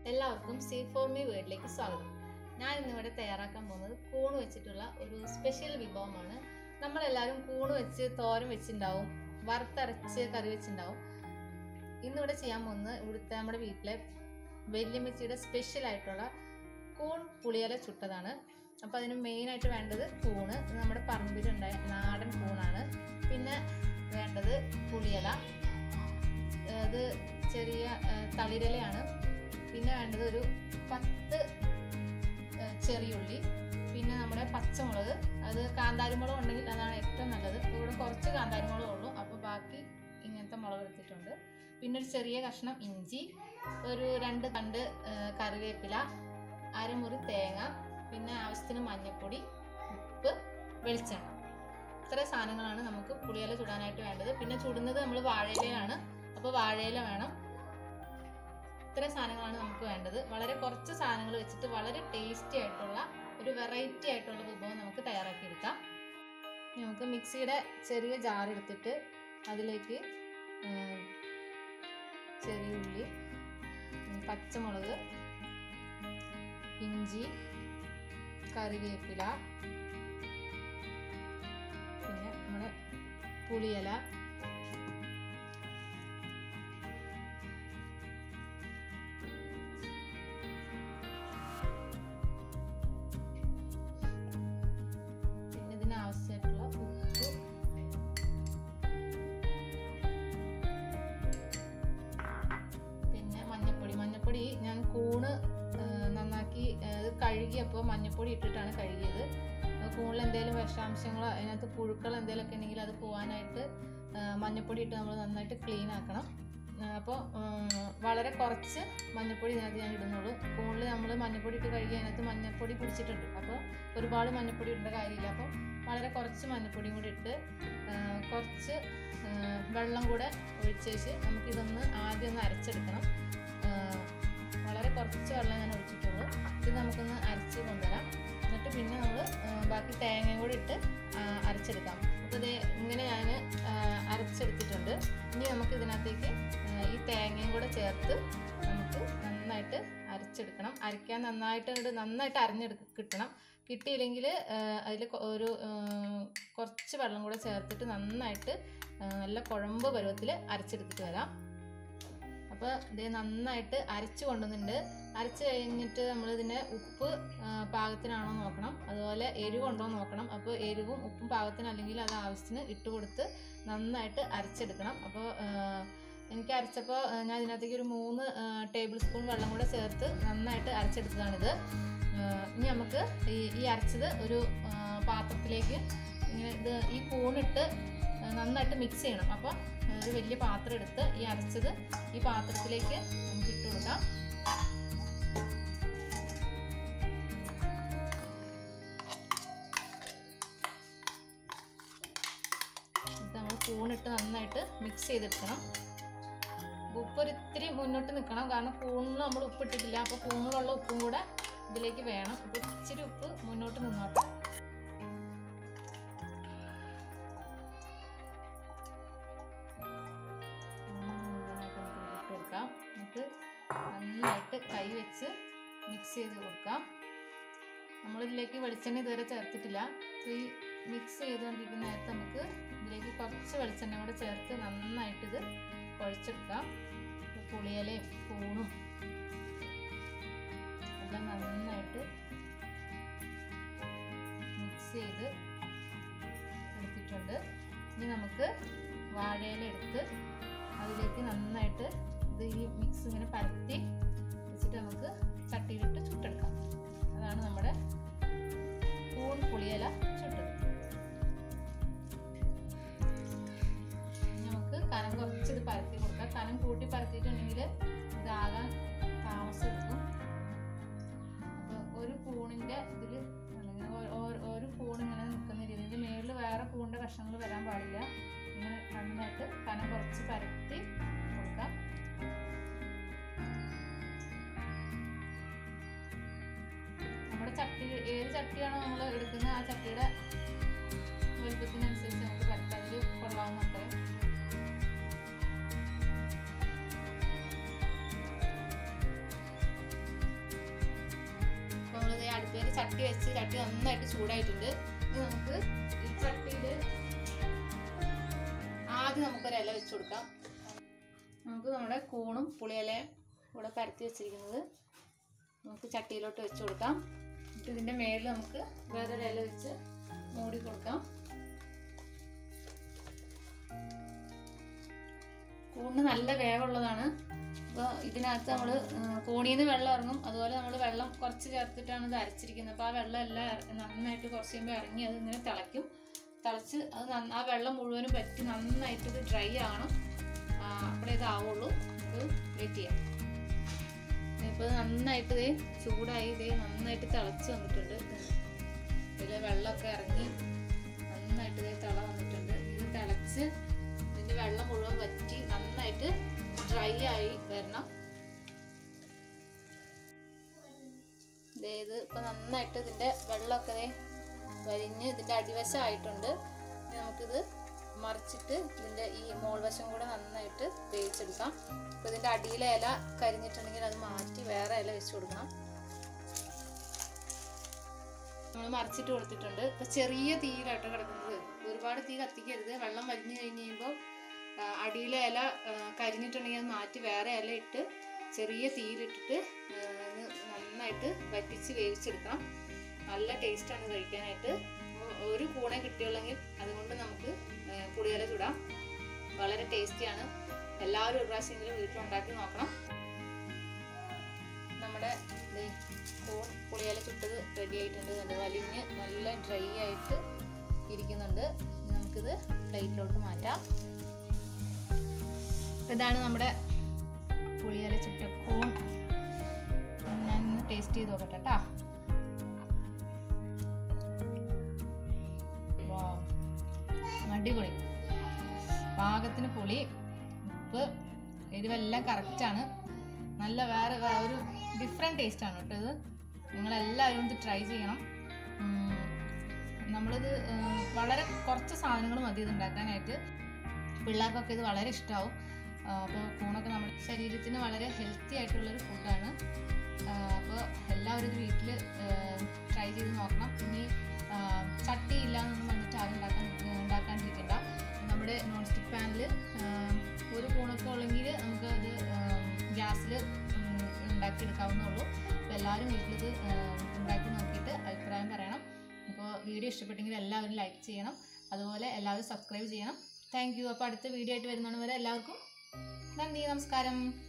എല്ലാവർക്കും see for me വേർഡിലേക്ക് സ്വാഗതം ഞാൻ ഇന്നിവിടെ തയ്യാറാക്കാൻ പോകുന്നത് കൂണ് വെച്ചിട്ടുള്ള ഒരു സ്പെഷ്യൽ വിഭവമാണ് നമ്മളെല്ലാവരും കൂണ് വെച്ച് തോരൻ വെച്ചിട്ടുണ്ടാവും വറുത്തരച്ച് കറി വെച്ചിട്ടുണ്ടാവും ഇന്നിവിടെ ചെയ്യാൻ പോകുന്നത് ഇവിടുത്തെ നമ്മുടെ വീട്ടിലെ വല്യമ്മച്ചിയുടെ സ്പെഷ്യൽ ആയിട്ടുള്ള കൂൺ പുളിയില ചുട്ടതാണ് അപ്പോൾ അതിന് മെയിനായിട്ട് വേണ്ടത് കൂണ് ഇത് നമ്മുടെ പറമ്പിലുണ്ടായ നാടൻ കൂണാണ് പിന്നെ വേണ്ടത് പുളിയില ഇത് ചെറിയ ആ, തളിരിലയാണ് പിന്നെ വേണ്ടത് ഒരു പത്ത് ആ, ചെറിയുള്ളി പിന്നെ നമ്മുടെ പച്ചമുളക് അത് കാന്താരിമുളക് ഉണ്ടെങ്കിൽ അതാണ് ഏറ്റവും നല്ലത് അപ്പോൾ ഇവിടെ കുറച്ച് കാന്താരിമുളകേ ഉള്ളൂ അപ്പോൾ ബാക്കി ഇങ്ങനത്തെ മുളക് എടുത്തിട്ടുണ്ട് പിന്നെ ഒരു ചെറിയ കഷ്ണം ഇഞ്ചി ഒരു രണ്ട് തണ്ട് ആ, കറിവേപ്പില അരമുറി തേങ്ങ പിന്നെ ആവശ്യത്തിന് മഞ്ഞൾപ്പൊടി ഉപ്പ് വെളിച്ചെണ്ണ ഇത്ര സാധനങ്ങളാണ് നമുക്ക് പുളിയില ചുടാനായിട്ട് വേണ്ടത് പിന്നെ ചുടുന്നത് നമ്മൾ വാഴയിലയാണ് അപ്പോൾ വാഴയില വേണം ഇത്രയും സാധനങ്ങളാണ് നമുക്ക് വേണ്ടത് വളരെ കുറച്ച് സാധനങ്ങൾ വെച്ചിട്ട് വളരെ ടേസ്റ്റി ആയിട്ടുള്ള ഒരു വെറൈറ്റി ആയിട്ടുള്ള വിഭവം നമുക്ക് തയ്യാറാക്കിയെടുക്കാം ഇനി നമുക്ക് മിക്സിയുടെ ചെറിയ ജാർ എടുത്തിട്ട് അതിലേക്ക് ഉം, ചെറിയ ഉള്ളി ഉം, പച്ചമുളക് ഇഞ്ചി കറിവേപ്പില പിന്നെ നമ്മുടെ പുളിയില പിന്നെ ഇതിന് ആവശ്യമായിട്ടുള്ള ഉപ്പ് പിന്നെ മഞ്ഞപ്പൊടി മഞ്ഞപ്പൊടി ഞാൻ കൂണ് ആ, നന്നാക്കി ആ, ഇത് കഴുകിയപ്പോൾ മഞ്ഞപ്പൊടി ഇട്ടിട്ടാണ് കഴുകിയത് ആ, കൂണിൽ എന്തെങ്കിലും വിഷാംശങ്ങളോ അതിനകത്ത് പുഴുക്കൾ എന്തെങ്കിലുമൊക്കെ ഉണ്ടെങ്കിൽ അത് പോകാനായിട്ട് ആ, മഞ്ഞപ്പൊടി ഇട്ട് നമ്മൾ നന്നായിട്ട് ക്ലീൻ ആക്കണം അപ്പോൾ വളരെ കുറച്ച് മഞ്ഞപ്പൊടി ഇതിനകത്ത് ഞാൻ ഇടുന്നുള്ളൂ കൂണിൽ നമ്മൾ മഞ്ഞപ്പൊടി ഇട്ട് കഴുകി അതിനകത്ത് മഞ്ഞപ്പൊടി പിടിച്ചിട്ടുണ്ട് അപ്പോൾ ഒരുപാട് മഞ്ഞപ്പൊടി ഇടേണ്ട കാര്യമില്ല അപ്പോൾ വളരെ കുറച്ച് മഞ്ഞപ്പൊടിയും കൂടി ഇട്ട് ആ, കുറച്ച് ആ, വെള്ളം കൂടെ ഒഴിച്ചേച്ച് നമുക്കിതൊന്ന് ആദ്യം ഒന്ന് അരച്ചെടുക്കണം ആ, വളരെ കുറച്ച് വെള്ളം ഞാൻ ഒഴിച്ചിട്ടുള്ളൂ ഇത് നമുക്കൊന്ന് അരച്ച് കൊണ്ടുവരാം എന്നിട്ട് പിന്നെ നമ്മൾ ബാക്കി തേങ്ങയും കൂടി ഇട്ട് ആ, അരച്ചെടുക്കാം അപ്പോൾ ഇത് ഇങ്ങനെ ഞാൻ അരച്ചെടുത്തിട്ടുണ്ട് ഇനി നമുക്ക് ഇതിനകത്തേക്ക് ആ, ഈ തേങ്ങയും കൂടെ ചേർത്ത് നമുക്ക് നന്നായിട്ട് അരച്ചെടുക്കണം അരയ്ക്കാൻ നന്നായിട്ട് അങ്ങട് നന്നായിട്ട് അരഞ്ഞെടു കിട്ടണം കിട്ടിയില്ലെങ്കിൽ അതിൽ ഒരു ആ, കുറച്ച് വെള്ളം കൂടെ ചേർത്തിട്ട് നന്നായിട്ട് ആ, നല്ല കുഴമ്പ് പരുവത്തിൽ അരച്ചെടുത്തിട്ട് വരാം അപ്പോൾ ഇത് നന്നായിട്ട് അരച്ച് കൊണ്ടുവന്നിട്ടുണ്ട് അരച്ച് കഴിഞ്ഞിട്ട് നമ്മൾ ഇതിൻ്റെ ഉപ്പ് ആ, പാകത്തിനാണോ നോക്കണം അതുപോലെ എരിവ് ഉണ്ടോ എന്ന് നോക്കണം അപ്പോൾ എരിവും ഉപ്പും പാകത്തിന് അല്ലെങ്കിൽ അത് ആവശ്യത്തിന് ഇട്ട് കൊടുത്ത് നന്നായിട്ട് അരച്ചെടുക്കണം അപ്പോൾ എനിക്ക് അരച്ചപ്പോൾ ആ, ഞാൻ ഇതിനകത്തേക്ക് ഒരു മൂന്ന് ടേബിൾ സ്പൂൺ വെള്ളം കൂടെ ചേർത്ത് നന്നായിട്ട് അരച്ചെടുത്തതാണിത് ആ, ഇനി നമുക്ക് ഈ ഈ അരച്ചത് ഒരു ആ, പാത്രത്തിലേക്ക് ഇങ്ങനെ ഇത് ഈ കൂണിട്ട് ആ, നന്നായിട്ട് മിക്സ് ചെയ്യണം അപ്പോൾ ആ, ഒരു വലിയ പാത്രം എടുത്ത് ഈ അരച്ചത് ഈ പാത്രത്തിലേക്ക് നമുക്ക് ഇട്ട് കൊടുക്കാം ഇത് നമ്മൾ കൂണിട്ട് നന്നായിട്ട് മിക്സ് ചെയ്തെടുക്കണം ഉപ്പ് ഒരു ഇത്തിരി മുന്നോട്ട് നിൽക്കണം കാരണം കൂണിൽ നമ്മൾ ഉപ്പ് ഇട്ടിട്ടില്ല അപ്പോൾ കൂണിലുള്ള ഉപ്പും കൂടെ ഇതിലേക്ക് വേണം അപ്പോൾ ഇച്ചിരി ഉപ്പ് മുന്നോട്ട് നിന്നോട്ടെ നന്നായിട്ട് നമുക്ക് ഇട്ട് കൊടുക്കാം നമുക്ക് നന്നായിട്ട് കൈ വെച്ച് മിക്സ് ചെയ്ത് കൊടുക്കാം നമ്മളിതിലേക്ക് വെളിച്ചെണ്ണ ഇതുവരെ ചേർത്തിട്ടില്ല അപ്പോൾ ഈ മിക്സ് ചെയ്തുകൊണ്ടിരിക്കുന്ന നേരത്ത് നമുക്ക് ഇതിലേക്ക് കുറച്ച് വെളിച്ചെണ്ണ കൂടെ ചേർത്ത് നന്നായിട്ട് ഇത് കുഴച്ചെടുക്കാം ഇപ്പോൾ പുളിയിലയും കൂണും എല്ലാം നന്നായിട്ട് മിക്സ് ചെയ്ത് എടുത്തിട്ടുണ്ട് ഇനി നമുക്ക് വാഴയില എടുത്ത് അതിലേക്ക് നന്നായിട്ട് ഇത് ഈ മിക്സ് ഇങ്ങനെ പരത്തി വെച്ചിട്ട് നമുക്ക് ചട്ടിയിലിട്ട് ചുട്ടെടുക്കാം അതാണ് നമ്മുടെ കൂൺ പുളിയില ചുട്ടത് ഇനി നമുക്ക് കനം കുറച്ച് ഇത് പരത്തി കൊടുക്കാം കനം കൂട്ടി പരത്തിയിട്ടുണ്ടെങ്കിൽ ഇതാകാൻ താമസം എടുക്കും അപ്പോൾ ഒരു കൂണിൻ്റെ ഇതിൽ അല്ലെങ്കിൽ ഓ- ഓ- ഒരു കൂൺ ഇങ്ങനെ നിൽക്കുന്ന രീതിയിൽ ഇതിൻ്റെ മേളിൽ വേറെ കൂണിൻ്റെ കഷ്ണങ്ങൾ വരാൻ പാടില്ല ഇങ്ങനെ നന്നായിട്ട് കനം കുറച്ച് പരത്തി കൊടുക്കാം നമ്മുടെ ചട്ടി ഏത് ചട്ടിയാണോ നമ്മൾ എടുക്കുന്നത് ആ ചട്ടിയുടെ വലുപ്പത്തിനനുസരിച്ച് നമുക്ക് പരത്താം അതിൽ കൊള്ളാവുന്ന അത്രയും അടുപ്പിൽ ചട്ടി വെച്ച് ചട്ടി നന്നായിട്ട് ചൂടായിട്ടുണ്ട് ഇനി നമുക്ക് ഈ ചട്ടിയിൽ ആദ്യം നമുക്കൊരു ഇല വെച്ച് കൊടുക്കാം നമുക്ക് നമ്മുടെ കൂണും പുളിയിലയും കൂടെ പരത്തി വെച്ചിരിക്കുന്നത് നമുക്ക് ചട്ടിയിലോട്ട് വെച്ച് കൊടുക്കാം എന്നിട്ട് ഇതിൻ്റെ മേളിൽ നമുക്ക് വേറൊരു ഇല വെച്ച് മൂടി കൊടുക്കാം കൂണിന് നല്ല വേവുള്ളതാണ് അപ്പോൾ ഇതിനകത്ത് നമ്മൾ കോണിയിൽ നിന്ന് വെള്ളം ഇറങ്ങും അതുപോലെ നമ്മൾ വെള്ളം കുറച്ച് ചേർത്തിട്ടാണ് ഇത് അരച്ചിരിക്കുന്നത് അപ്പോൾ ആ വെള്ളം എല്ലാം ഇറ- നന്നായിട്ട് കുറച്ച് കഴിയുമ്പോൾ ഇറങ്ങി അത് ഇങ്ങനെ തിളയ്ക്കും തിളച്ച് അത് നന്ന- ആ വെള്ളം മുഴുവനും പറ്റി നന്നായിട്ട് ഇത് ഡ്രൈ ആവണം ആ, അപ്പോഴേ ഇതാവുള്ളൂ ഇത് വെയിറ്റ് ചെയ്യാം ഇപ്പോൾ ഇത് നന്നായിട്ട് ഇതേ ചൂടായി ഇതേ നന്നായിട്ട് തിളച്ച് വന്നിട്ടുണ്ട് ഇതിൽ വെള്ളമൊക്കെ ഇറങ്ങി നന്നായിട്ട് ഇതേ തിള വന്നിട്ടുണ്ട് ഇത് തിളച്ച് ഇതിൻ്റെ വെള്ളം മുഴുവൻ വറ്റി നന്നായിട്ട് ഡ്രൈ ആയി വരണം ദേ ഇത് ഇപ്പൊ നന്നായിട്ട് ഇതിന്റെ വെള്ളമൊക്കെ ദേ വലിഞ്ഞ് ഇതിന്റെ അടിവശം ആയിട്ടുണ്ട് ഇനി നമുക്കിത് മറിച്ചിട്ട് ഇതിന്റെ ഈ മോൾ വശം കൂടെ നന്നായിട്ട് വേവിച്ചെടുക്കാം അപ്പൊ ഇതിന്റെ അടിയിലെ ഇല കരിഞ്ഞിട്ടുണ്ടെങ്കിൽ അത് മാറ്റി വേറെ ഇല വെച്ച് കൊടുക്കണം നമ്മൾ മറിച്ചിട്ട് കൊടുത്തിട്ടുണ്ട് ഇപ്പൊ ചെറിയ തീയിലാട്ടോ കിടക്കുന്നത് ഒരുപാട് തീ കത്തിക്കരുത് വെള്ളം വലിഞ്ഞു കഴിഞ്ഞ് കഴിയുമ്പോൾ ആ, അടിയിലെ ഇല ആ, കരിഞ്ഞിട്ടുണ്ടെങ്കിൽ അത് മാറ്റി വേറെ ഇല ഇട്ട് ചെറിയ തീയിലിട്ടിട്ട് ആ, ഇത് നന്നായിട്ട് വറ്റിച്ച് വേവിച്ചെടുക്കണം നല്ല ടേസ്റ്റാണ് കഴിക്കാനായിട്ട് ഒ- ഒരു കൂണെ കിട്ടിയുള്ളെങ്കിൽ അതുകൊണ്ട് നമുക്ക് ആ, പുളിയില ചുടാം വളരെ ടേസ്റ്റിയാണ് എല്ലാവരും ഒരു പ്രാവശ്യമെങ്കിലും വീട്ടിലുണ്ടാക്കി നോക്കണം നമ്മുടെ ദേ കൂൺ പുളിയില ചുട്ടത് റെഡി ആയിട്ടുണ്ട് അത് വലിഞ്ഞ് നല്ല ഡ്രൈ ആയിട്ട് ഇരിക്കുന്നുണ്ട് ഇനി നമുക്കിത് പ്ലേറ്റിലോട്ട് മാറ്റാം ഇതാണ് നമ്മുടെ പുളിയില ചുട്ട കൂൺ ഞാൻ ടേസ്റ്റ് ചെയ്ത് നോക്കട്ടെ കേട്ടാ അടിപൊളി പാകത്തിന് പുളി ഉപ്പ് എരിവെല്ലാം കറക്റ്റാണ് നല്ല വേറെ വേ- ഒരു ഡിഫറെൻറ്റ് ടേസ്റ്റാണ് കേട്ടോ ഇത് നിങ്ങളെല്ലാവരും ഇത് ട്രൈ ചെയ്യണം ഉം, നമ്മളിത് ഉം, വളരെ കുറച്ച് സാധനങ്ങൾ മതി ഇത് ഉണ്ടാക്കാനായിട്ട് പിള്ളേർക്കൊക്കെ ഇത് വളരെ ഇഷ്ടമാവും അപ്പോൾ കൂണൊക്കെ നമ്മുടെ ശരീരത്തിന് വളരെ ഹെൽത്തി ആയിട്ടുള്ളൊരു ഫുഡാണ് അപ്പോൾ എല്ലാവരും ഇത് വീട്ടിൽ ട്രൈ ചെയ്ത് നോക്കണം ഇനി ആ, ചട്ടി ഇല്ല എന്നൊന്നും വന്നിട്ട് ആരും ഉണ്ടാക്കാൻ ഉണ്ടാക്കാണ്ടിരിക്കണ്ട നമ്മുടെ നോൺ സ്റ്റിക്ക് പാനിൽ ഒരു കൂണൊക്കെ ഉള്ളെങ്കിൽ നമുക്ക് അത് ഗ്യാസിൽ ഉണ്ടാക്കിയെടുക്കാവുന്നുള്ളൂ അപ്പോൾ എല്ലാവരും വീട്ടിലിത് ആ, ഉണ്ടാക്കി നോക്കിയിട്ട് അഭിപ്രായം പറയണം അപ്പോൾ വീഡിയോ ഇഷ്ടപ്പെട്ടെങ്കിൽ എല്ലാവരും ലൈക്ക് ചെയ്യണം അതുപോലെ എല്ലാവരും സബ്സ്ക്രൈബ് ചെയ്യണം താങ്ക് യു അപ്പോൾ അടുത്ത വീഡിയോ ആയിട്ട് വരുന്നതാണ് വരെ എല്ലാവർക്കും നന്ദി നമസ്കാരം